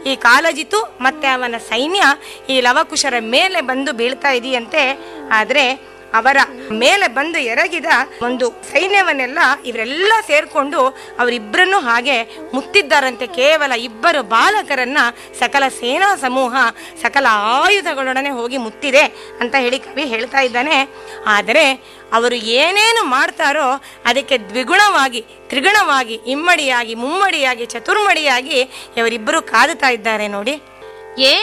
ಈ ಕಾಲಜಿತು ಮತ್ತೆ ಅವನ ಸೈನ್ಯ ಈ ಲವಕುಶರ ಮೇಲೆ ಬಂದು ಬೀಳ್ತಾ ಇದೆಯಂತೆ ಆದರೆ ಅವರ ಮೇಲೆ ಬಂದು ಎರಗಿದ ಒಂದು ಸೈನ್ಯವನ್ನೆಲ್ಲ ಇವರೆಲ್ಲ ಸೇರ್ಕೊಂಡು ಅವರಿಬ್ಬರನ್ನು ಹಾಗೆ ಮುತ್ತಿದ್ದಾರಂತೆ ಕೇವಲ ಇಬ್ಬರು ಬಾಲಕರನ್ನ ಸಕಲ ಸೇನಾ ಸಮೂಹ ಸಕಲ ಆಯುಧಗಳೊಡನೆ ಹೋಗಿ ಮುತ್ತಿದೆ ಅಂತ ಹೇಳಿ ಕವಿ ಹೇಳ್ತಾ ಇದ್ದಾನೆ ಆದರೆ ಅವರು ಏನೇನು ಮಾಡ್ತಾರೋ ಅದಕ್ಕೆ ದ್ವಿಗುಣವಾಗಿ ತ್ರಿಗುಣವಾಗಿ ಇಮ್ಮಡಿಯಾಗಿ ಮುಮ್ಮಡಿಯಾಗಿ ಚತುರ್ಮಡಿಯಾಗಿ ಇವರಿಬ್ಬರು ಕಾದುತ್ತಾ ಇದ್ದಾರೆ ನೋಡಿ ಏ